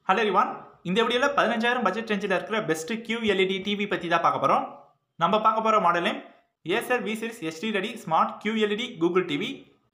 hello ரிவான் இந்த வீடியோவில் பதினஞ்சாயிரம் பட்ஜெட் ரேஞ்சில் இருக்கிற பெஸ்ட் கியூ எல்இடி டிவி பற்றி தான் பார்க்க போகிறோம் நம்ம பார்க்க போகிற மாடலே Acer V series SD ready smart Q LED Google TV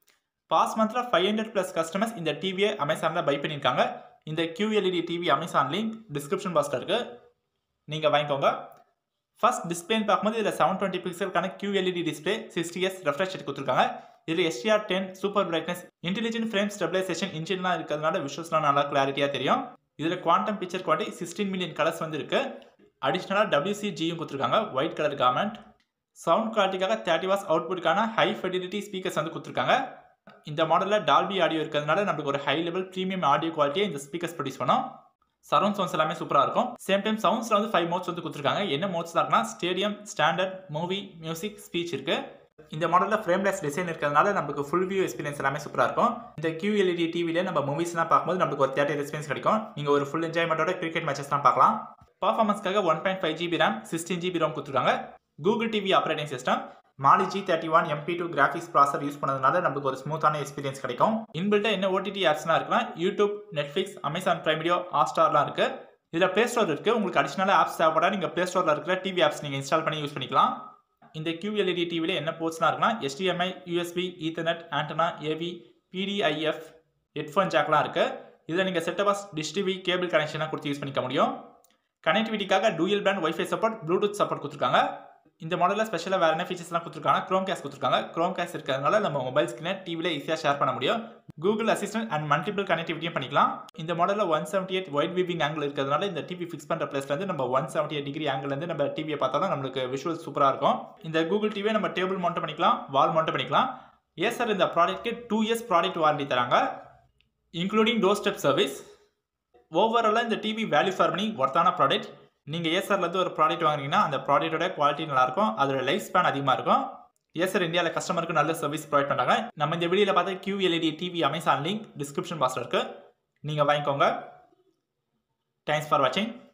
past மந்த்தில் ஃபைவ் ஹண்ட்ரட் ப்ளஸ் கஸ்டமர்ஸ் இந்த டிவியை அமேசானில் பை பண்ணியிருக்காங்க இந்த Q LED TV Amazon link description பாக்ஸில் இருக்குது நீங்கள் வாங்கிக்கோங்க ஃபர்ஸ்ட் டிஸ்பிளேன்னு பார்க்கும்போது இதில் செவன் டுவெண்ட்டி பிக்சலுக்கான Q LED display sixty S refresh கொடுத்துருக்காங்க இதில் SDR ten super brightness intelligent frame stabilization இன்ஜின்லாம் இருக்கிறதுனால விஷுவல்ஸ்லாம் நல்லா கிளாரிட்டியாக தெரியும் இதில் quantum picture quality sixteen million colours வந்து இருக்கு அடிஷ்னலாக டபிள்யூசிஜியும் கொடுத்துருக்காங்க ஒயிட் கலர் காமெண்ட் சவுண்ட் குவாலிட்டிக்காக தேர்ட்டி வாஸ் அவுட்புட்டுக்கான ஹை ஃபெடிலிட்டி ஸ்பீக்கர்ஸ் வந்து கொடுத்துருக்காங்க இந்த மாடலில் டால்பி ஆடியோ இருக்கிறதுனால நம்மளுக்கு ஒரு ஹை லெவல் ப்ரீமியம் ஆடியோ குவாலிட்டியை இந்த ஸ்பீக்கர்ஸ் ப்ரொடியூஸ் பண்ணோம் சரௌண்ட் சவுண்ட்ஸ் எல்லாமே சூப்பராக இருக்கும் சேம் டைம் சவுண்ட்ஸில் வந்து ஃபைவ் மோட்ஸ் வந்து கொடுத்துருக்காங்க என்ன மோட்ஸ் தான் இருக்குன்னா stadium standard movie music speech இருக்கு இந்த மாடலில் ஃப்ரேம்லெஸ் டிசைன் இருக்கிறதுனால நமக்கு ஃபுல் வியூ எக்ஸ்பீரியன்ஸ் எல்லாமே சூப்பராக இருக்கும் இந்த கியூ எல்இடி டிவியில் நம்ம மூவிஸ்லாம் பார்க்கும்போது நமக்கு ஒரு தேட்டர் எக்ஸ்பீரியன்ஸ் கிடைக்கும் நீங்கள் ஒரு ஃபுல் என்ஜாய்மெண்ட்டோட கிரிக்கெட் மேட்சஸ்லாம் பார்க்கலாம் பர்ஃபார்மன்ஸ்க்காக one point five GB RAM sixteen GB ROM கொடுத்துருக்காங்க Google TV operating system Mali G thirty one MP two graphics processor use பண்ணதுனால நமக்கு ஒரு ஸ்மூத்தான எக்ஸ்பீரியன்ஸ் கிடைக்கும் இன்பில்ட்டாக என்ன ஓடிடி ஆப்ஸ்லாம் இருக்குன்னா YouTube Netflix Amazon Prime video ஹாட்ஸ்டார்லாம் இருக்கு இதில் ப்ளே ஸ்டோர் இருக்குது உங்களுக்கு அடிஷனலாக ஆப்ஸ் தேவைப்படா நீங்கள் ப்ளே ஸ்டோரில் இருக்கிற டிவி ஆப்ஸ் நீங்கள் இன்ஸ்டால் பண்ணி யூஸ் பண்ணிக்கலாம் இந்த QLED டிவியில் என்ன போர்ட்ஸ்லாம் இருக்குன்னா HDMI USB ethernet antenna AV PDIF headphone ஜாக்லாம் இருக்குது இதில் நீங்கள் செட்டபாஸ் டிஷ் டிவி கேபிள் கனெக்ஷனாக கொடுத்து யூஸ் பண்ணிக்க முடியும் கனெக்டிவிட்டிக்காக dual band WiFi support Bluetooth support கொடுத்துருக்காங்க இந்த மாடலில் ஸ்பெஷலாக வேறு என்ன ஃபீச்சர்ஸ்லாம் கொடுத்துருக்காங்க க்ரோம் கேஸ் கொடுத்துருக்காங்க க்ரோம் கேஸ் இருக்கிறதுனால நம்ம மொபைல் ஸ்க்ரீனை டிவியில் ஈஸியாக ஷேர் பண்ண முடியும் கூகுள் அசிஸ்டன்ட் அண்ட் மல்டிபிள் கனெக்டிவிட்டியும் பண்ணிக்கலாம் இந்த மாடலில் one seventy eight wide viewing angle இருக்கிறதுனால இந்த டிவி ஃபிக்ஸ் பண்ணுற பிளேஸ்லேருந்து நம்ம ஒன் செவன்ட்டி எயிட் டிகிரி ஆங்கிலேருந்து நம்ம டிவியை பார்த்தாலும் நம்மளுக்கு விஷுவல் சூப்பராக இருக்கும் இந்த கூகுள் டிவியை நம்ம டேபிள் மவுண்ட் பண்ணிக்கலாம் வால் மவுண்ட் பண்ணிக்கலாம் ஏ சார் இந்த ப்ராடக்ட்க்கு டூ இயர்ஸ் ப்ராடக்ட் வாரண்டி தராங்க இன்க்ளூடிங் டோர் ஸ்டெப் சர்வீஸ் ஓவராலாக இந்த டிவி வேல்யூ ஃபார் மணி ஒர்த்தான ப்ராடக்ட் நீங்கள் ஏசர்லேருந்து ஒரு ப்ராடக்ட் வாங்குறீங்கன்னா அந்த ப்ராடக்ட்டோட குவாலிட்டி நல்லாயிருக்கும் அதோட லைஃப் ஸ்பேன் அதிகமாக இருக்கும் ஏசர் இந்தியாவில் கஸ்டமருக்கு நல்ல சர்வீஸ் ப்ரொவைட் பண்ணுறாங்க நம்ம இந்த வீடியோவில் பார்த்த Q LED TV Amazon link description பாக்ஸில் இருக்குது நீங்கள் வாங்கிக்கோங்க தேங்க்ஸ் ஃபார் வாட்சிங்